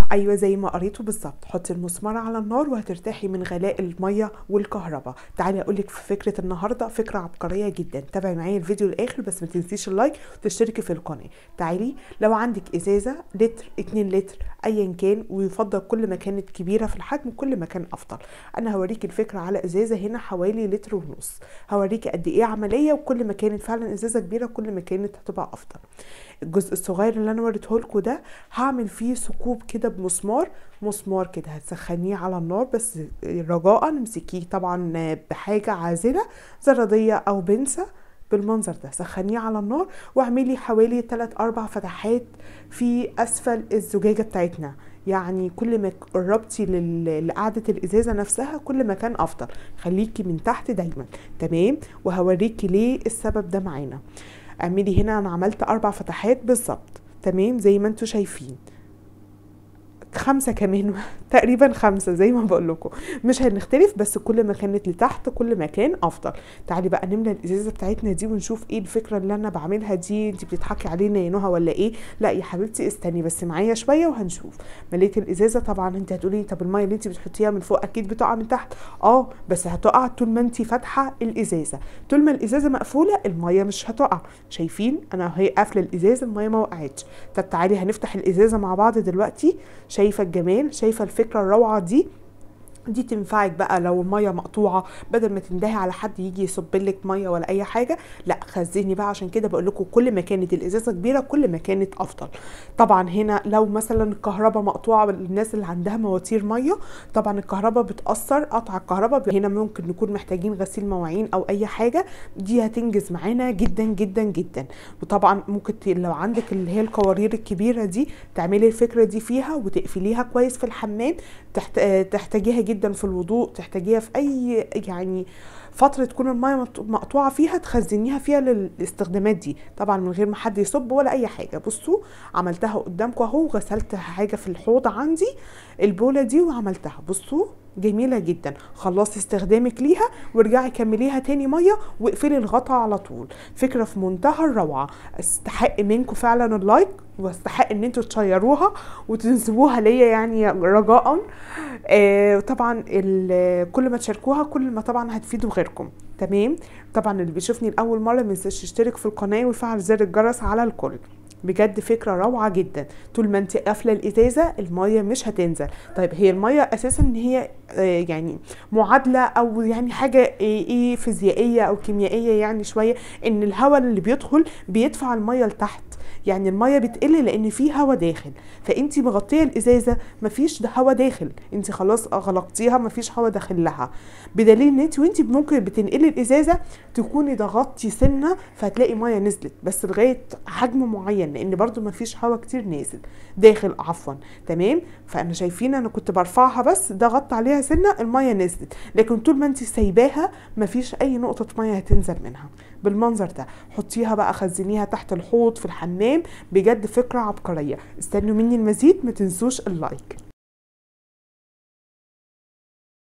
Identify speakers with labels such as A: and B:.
A: ايوه زي ما قريته بالظبط حطي المسمار على النار وهترتاحي من غلاء الميه والكهرباء تعالي اقول لك في فكره النهارده فكره عبقريه جدا تابعي معايا الفيديو للاخر بس ما تنسيش اللايك وتشتركي في القناه تعالي لو عندك ازازه لتر 2 لتر ايا كان ويفضل كل ما كانت كبيره في الحجم كل ما كان افضل انا هوريكي الفكره على ازازه هنا حوالي لتر ونص هوريكي قد ايه عمليه وكل ما كانت فعلا ازازه كبيره كل ما كانت هتبقى افضل الجزء الصغير اللي انا وريته لكم ده هعمل فيه ثقوب كده بمسمار مسمار كده هتسخنيه على النار بس رجاء امسكيه طبعا بحاجه عازله زراديه او بنسه بالمنظر ده سخنيه على النار واعملي حوالي 3 4 فتحات في اسفل الزجاجه بتاعتنا يعني كل ما قربتي لقعدة الإزازة نفسها كل ما كان أفضل خليكي من تحت دايما تمام وهوريكي ليه السبب ده معانا اعملي هنا أنا عملت أربع فتحات بالظبط تمام زي ما انتوا شايفين خمسة كمان تقريبا خمسة زي ما بقول لكم مش هنختلف بس كل ما كانت لتحت كل ما كان افضل تعالي بقى نملى الازازة بتاعتنا دي ونشوف ايه الفكرة اللي انا بعملها دي انت بتضحكي علينا يا نهى ولا ايه لا يا حبيبتي استني بس معايا شوية وهنشوف مليت الازازة طبعا انت هتقولي طب المية اللي انت بتحطيها من فوق اكيد بتقع من تحت اه بس هتقع طول ما انت فاتحة الازازة طول ما الازازة مقفولة المية مش هتقع شايفين انا هي قافلة الازازة المية ما وقعتش طب تعالي هنفتح الازازة مع بعض دلوقتي شايفه الجمال شايفه الفكره الروعه دي دي تنفعك بقى لو الميه مقطوعه بدل ما تندهي على حد يجي يصب لك ميه ولا اي حاجه لا خزني بقى عشان كده بقول لكم كل ما كانت الازازه كبيره كل ما كانت افضل طبعا هنا لو مثلا الكهرباء مقطوعه للناس اللي عندها مواتير ميه طبعا الكهرباء بتاثر قطع الكهرباء هنا ممكن نكون محتاجين غسيل مواعين او اي حاجه دي هتنجز معانا جدا جدا جدا وطبعا ممكن لو عندك اللي هي القوارير الكبيره دي تعملي الفكره دي فيها وتقفليها كويس في الحمام تحت... تحتاجيها جدا في الوضوء تحتاجيها في اي يعني فتره تكون الميه مقطوعه فيها تخزنيها فيها للاستخدامات دي طبعا من غير ما حد يصب ولا اي حاجه بصوا عملتها قدامكم اهو غسلت حاجه في الحوض عندي البوله دي وعملتها بصوا جميلة جدا خلصتي استخدامك ليها وارجعي كمليها تاني مية واقفلي الغطا على طول فكرة في منتهى الروعة استحق منكم فعلا اللايك واستحق ان انتوا تشيروها وتنسبوها ليا يعني رجاء آه طبعا كل ما تشاركوها كل ما طبعا هتفيدوا غيركم تمام طبعا اللي بيشوفني لاول مره ما ينساش يشترك في القناه ويفعل زر الجرس على الكل بجد فكره روعه جدا طول ما انت قافله الازازه الميه مش هتنزل طيب هي الميه اساسا ان هي آه يعني معادله او يعني حاجه ايه, إيه فيزيائيه او كيميائيه يعني شويه ان الهواء اللي بيدخل بيدفع الميه لتحت يعني الميه بتقل لان في هواء داخل فانت مغطيه الازازه مفيش هواء داخل انت خلاص غلقتيها مفيش هواء داخل لها بدليل ان انت وانت ممكن بتنقلي الازازه تكوني ضغطتي سنه فهتلاقي ميه نزلت بس لغايه حجم معين لان برضو مفيش هواء كتير نازل داخل عفوا تمام فانا شايفين انا كنت برفعها بس ضغطت عليها سنه الميه نزلت لكن طول ما انت سايباها مفيش اي نقطه ميه هتنزل منها بالمنظر ده حطيها بقى خزنيها تحت الحوض في الحمام بجد فكره عبقريه استنوا مني المزيد ما تنسوش اللايك